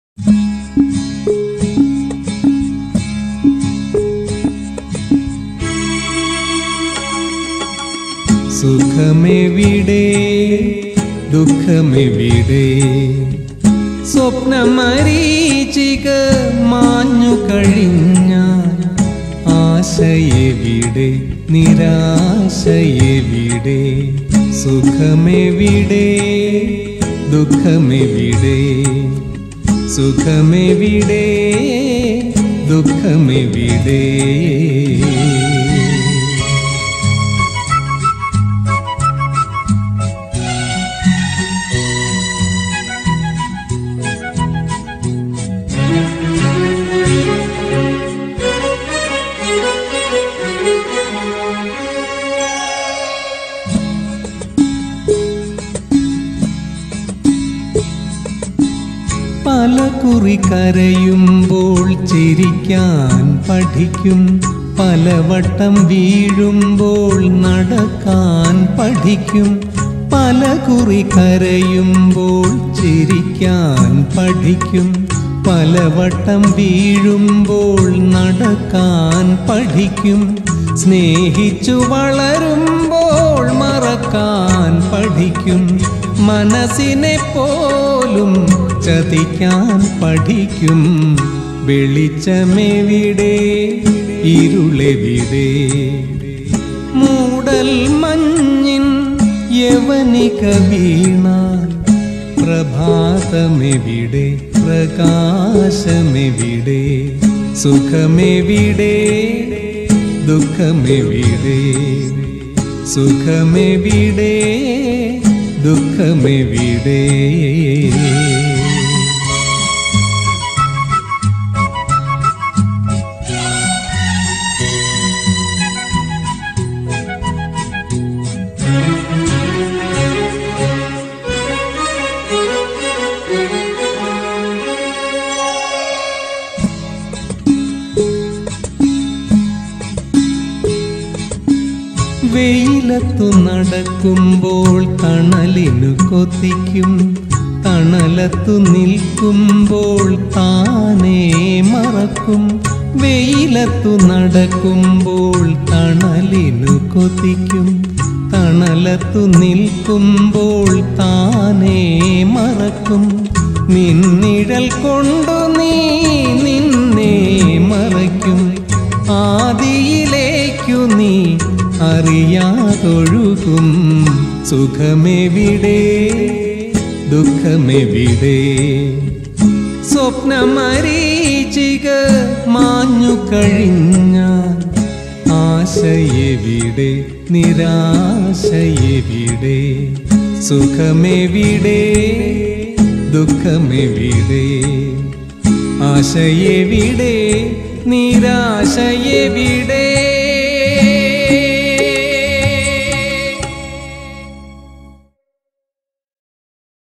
സുഖമെവിടെ ദുഃഖമെവിടെ സ്വപ്നമരീചിക മാഞ്ഞു കഴിഞ്ഞാൽ ആശയെവിടെ നിരാശയെവിടെ സുഖമെവിടെ ദുഃഖമെവിടെ സുഖമെവിടെ ദുഃഖമെവിടെ പല കുറി കരയുമ്പോൾ ചിരിക്കാൻ പഠിക്കും പലവട്ടം വീഴുമ്പോൾ നടക്കാൻ പഠിക്കും പല കുറി കരയുമ്പോൾ ചിരിക്കാൻ പഠിക്കും പലവട്ടം വീഴുമ്പോൾ നടക്കാൻ പഠിക്കും സ്നേഹിച്ചു വളരുമ്പോൾ മറക്കാൻ പഠിക്കും മനസ്സിനെ പോലും ചതിക്കാൻ പഠിക്കും വെളിച്ചമെവിടെ ഇരുളെവിടെ മൂടൽ മഞ്ഞിൻ യവനിക വീണാൽ പ്രഭാതമെവിടെ പ്രകാശമെവിടെ സുഖമെവിടെ ദുഃഖമെവിടെ സുഖമെവിടെ ദുഃഖമെവിടെ വെയിലത്തു നടക്കുമ്പോൾ തണലിനു കൊതിക്കും തണലത്തു നിൽക്കുമ്പോൾ താനേ മറക്കും വെയിലത്തു നടക്കുമ്പോൾ തണലിനു കൊതിക്കും തണലത്തു നിൽക്കുമ്പോൾ താനേ മറക്കും നിന്നിഴൽ കൊണ്ടു നീ നിന്നെ മറയ്ക്കും ആദിയിലേക്കു നീ അറിയാതൊഴുകും സുഖമെവിടെ ദുഃഖമെവിടെ സ്വപ്നമരീചിക മാഞ്ഞു കഴിഞ്ഞാൽ ആശയെവിടെ നിരാശയെവിടെ സുഖമെവിടെ ദുഃഖമെവിടെ ആശയെവിടെ നിരാശയെവിടെ